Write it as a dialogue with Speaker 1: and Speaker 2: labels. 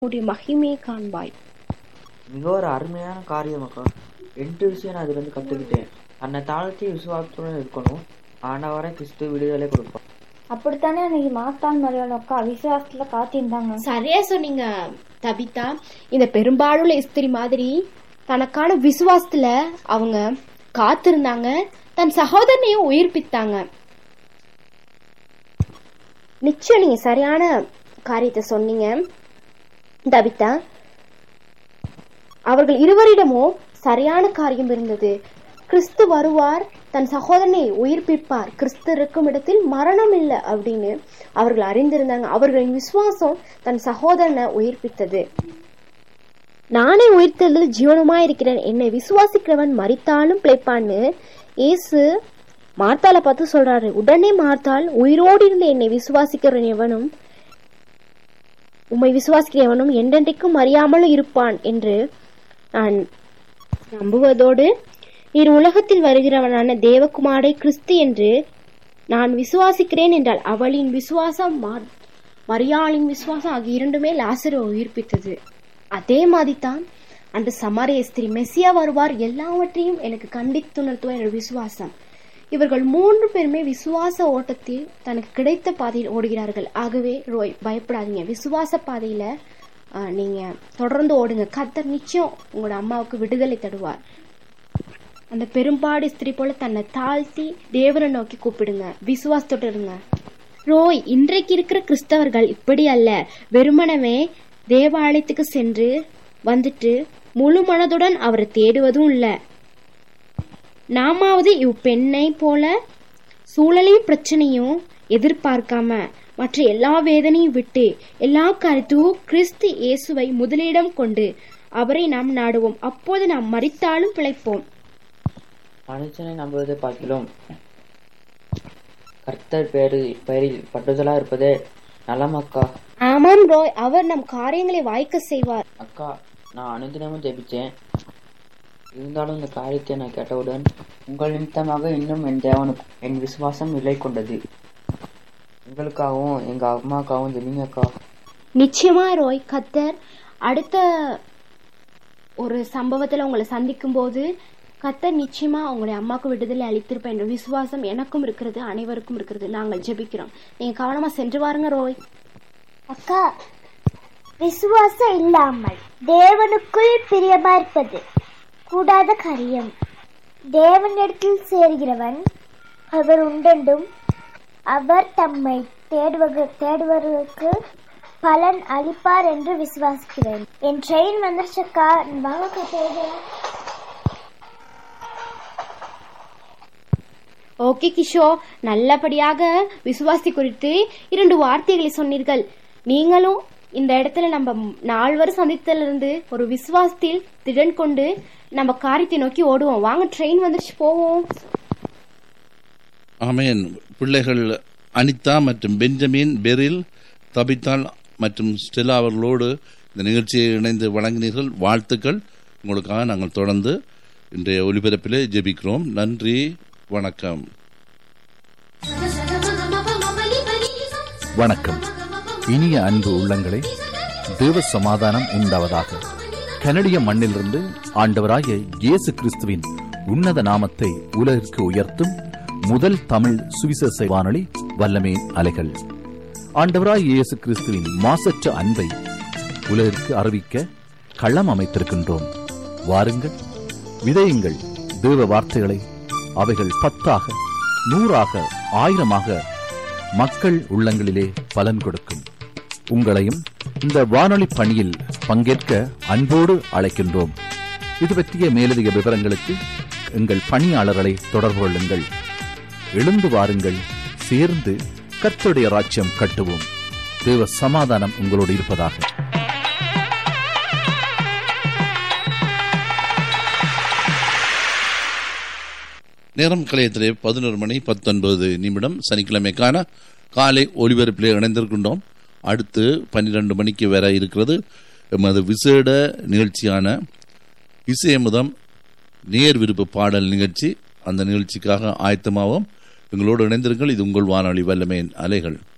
Speaker 1: உம்முடைய மகிமையை காண்பாய்
Speaker 2: மிக ஒரு அருமையான காரியம் அக்கா ரெண்டு விஷயம் நான் அதுலேருந்து கற்றுக்கிட்டேன் தன்னை தாழ்த்தி விசுவாசத்துடன் இருக்கணும் ஆண்டவரை கிறிஸ்து விடுதலை கொடுப்பான்
Speaker 3: அப்படித்தானே அன்னைக்கு மாஸ்தான் மரியாதை அக்கா விசுவாசத்துல காத்திருந்தாங்க
Speaker 1: சரியா சொன்னீங்க தபிதா இந்த பெரும்பாலுள்ள இஸ்திரி மாதிரி தனக்கான விசுவாசத்துல அவங்க காத்திருந்தாங்க தன் சகோதரனையும் உயிர்ப்பித்தாங்க நிச்சயம் நீங்க சரியான காரியத்தை சொன்னீங்க தபிதா அவர்கள் இருவரிடமும் சரியான காரியம் இருந்தது கிறிஸ்து வருவார் தன் சகோதரனை உயிர்ப்பிப்பார் கிறிஸ்து இருக்கும் இடத்தில் மரணம் இல்லை அப்படின்னு அவர்கள் அறிந்திருந்தாங்க அவர்களின் விசுவாசம் தன் சகோதரனை உயிர்ப்பித்தது நானே உயிர்த்தெழுதல் ஜீவனமாய் இருக்கிறேன் என்னை விசுவாசிக்கிறவன் மரித்தாலும் பிழைப்பான்னு இயேசு மார்த்தால பார்த்து சொல்றாரு உடனே மார்த்தால் உயிரோடு இருந்த என்னை விசுவாசிக்கிறவன் எவனும் உம்மை விசுவாசிக்கிற எவனும் என்றென்றைக்கும் அறியாமலும் இருப்பான் என்று நான் நம்புவதோடு நீர் உலகத்தில் வருகிறவனான தேவகுமாரை கிறிஸ்து என்று நான் விசுவாசிக்கிறேன் என்றால் அவளின் விசுவாசம் மா- மரியாளின் விசுவாசம் ஆகிய இரண்டுமே லாசரை உயிர்ப்பித்தது அதே மாதிரிதான் அன்று சமாரிய ஸ்திரீ மெஸ்ஸியா வருவார் எல்லாவற்றையும் எனக்கு கண்டித்துணர்த்துவார் என்ற விசுவாசம் இவர்கள் மூன்று பேருமே விசுவாச ஓட்டத்தில் தனக்கு கிடைத்த பாதையில் ஓடுகிறார்கள் ஆகவே ரோய் பயப்படாதீங்க விசுவாச பாதையில ஆஹ், நீங்க தொடர்ந்து ஓடுங்க கத்தர் நிச்சயம் உங்களோட அம்மாவுக்கு விடுதலை தருவார் அந்த பெரும்பாடு ஸ்திரீ போல தன்னை தாழ்த்தி தேவனை நோக்கி கூப்பிடுங்க விசுவாசத்தோட இருங்க ரோய் இன்றைக்கு இருக்கிற கிறிஸ்தவர்கள் இப்படி அல்ல வெறுமனவே தேவாலயத்துக்கு சென்று வந்துட்டு முழு மனதுடன் அவரை தேடுவதும் இல்லை நாமாவது இவ்வெண்ணை போல சூழலையும் பிரச்சனையும் எதிர்பார்க்காம மற்ற எல்லா வேதனையும் விட்டு எல்லா கருத்தும் கிறிஸ்து இயேசுவை முதலிடம் கொண்டு அவரை நாம் நாடுவோம் அப்போது நாம் மறித்தாலும் பிழைப்போம்
Speaker 2: மனுஷனை நம்புவதை பார்க்கிலும் கர்த்தர் பேரு பெயரில் பட்டுதலா இருப்பதே நலம் அக்கா
Speaker 1: ஆமாம் ரோய் அவர் நம் காரியங்களை வாய்க்க செய்வார்
Speaker 2: அக்கா நான் அனுதினமும் ஜெபிச்சேன் இருந்தாலும் இந்த காரியத்தை நான் கேட்டவுடன் உங்கள் நிமித்தமாக இன்னும் என் தேவனுக்கு என் விசுவாசம் நிலை கொண்டது உங்களுக்காகவும் எங்க அம்மாக்காகவும் ஜெபிங்க அக்கா
Speaker 1: நிச்சயமா ரோய் கத்தர் அடுத்த ஒரு சம்பவத்துல உங்களை சந்திக்கும் போது கத்தர் நிச்சயமா உங்களுடைய அம்மாவுக்கு விடுதலை அளித்திருப்பேன் என்ற விசுவாசம் எனக்கும் இருக்கிறது அனைவருக்கும் இருக்கிறது நாங்கள் ஜெபிக்கிறோம் நீங்க கவனமா சென்று வாருங்க ரோய்
Speaker 3: அக்கா விசுவாசம் இல்லாமல் தேவனுக்குள் பிரியமா இருப்பது கூடாத காரியம் தேவனிடத்தில் சேர்கிறவன் அவர் உண்டென்றும் அவர் தம்மை தேடுவக தேடுவதற்கு பலன் அளிப்பார் என்று விசுவாசிக்கிறேன் என் ட்ரெயின் வந்துருச்சக்கா வாங்க போகலாம்
Speaker 1: ஓகே கிஷோ நல்லபடியாக விசுவாசி குறித்து இரண்டு வார்த்தைகளை சொன்னீர்கள் நீங்களும் இந்த இடத்துல நம்ம நால்வர் சந்தித்திலிருந்து ஒரு விசுவாசத்தில் திடன் கொண்டு நம்ம காரியத்தை நோக்கி ஓடுவோம் வாங்க ட்ரெயின் வந்துருச்சு போவோம்
Speaker 4: ஆமேன் பிள்ளைகள் அனிதா மற்றும் பெஞ்சமின் பெரில் தபித்தாள் மற்றும் ஸ்டெல்லா அவர்களோடு இந்த நிகழ்ச்சியை இணைந்து வழங்கினீர்கள் வாழ்த்துக்கள் உங்களுக்காக நாங்கள் தொடர்ந்து இன்றைய ஒலிபரப்பிலே ஜெபிக்கிறோம் நன்றி வணக்கம்
Speaker 5: வணக்கம் இனிய அன்பு உள்ளங்களே தேவ சமாதானம் உண்டாவதாக கனடிய மண்ணிலிருந்து ஆண்டவராகிய இயேசு கிறிஸ்துவின் உன்னத நாமத்தை உலகிற்கு உயர்த்தும் முதல் தமிழ் சுவிசேஷ வானொலி வல்லமே அலைகள் ஆண்டவராய் இயேசு கிறிஸ்துவின் மாசற்ற அன்பை உலகிற்கு அறிவிக்க களம் அமைத்திருக்கின்றோம் வாருங்கள் விதையுங்கள் தேவ வார்த்தைகளை அவைகள் பத்தாக நூறாக ஆயிரமாக மக்கள் உள்ளங்களிலே பலன் கொடுக்கும் உங்களையும் இந்த வானொலி பணியில் பங்கேற்க அன்போடு அழைக்கின்றோம் இது பற்றிய மேலதிக விவரங்களுக்கு எங்கள் பணியாளர்களை தொடர்பு கொள்ளுங்கள் எழுந்து வாருங்கள் சேர்ந்து கர்த்தருடைய ராஜ்யம் கட்டுவோம் தேவ சமாதானம் உங்களோடு இருப்பதாக
Speaker 4: நேரம் கலையத்திலே பதினோரு மணி பத்தொன்பது நிமிடம் சனிக்கிழமைக்கான காலை ஒலிபரப்பிலே இணைந்திருக்கின்றோம் அடுத்து பன்னிரண்டு மணிக்கு வர இருக்கிறது எமது விசேட நிகழ்ச்சியான இசையமுதம் நேர் விருப்ப பாடல் நிகழ்ச்சி அந்த நிகழ்ச்சிக்காக ஆயத்தமாவோம் எங்களோடு இணைந்திருங்கள் இது உங்கள் வானொலி வல்லமையின் அலைகள்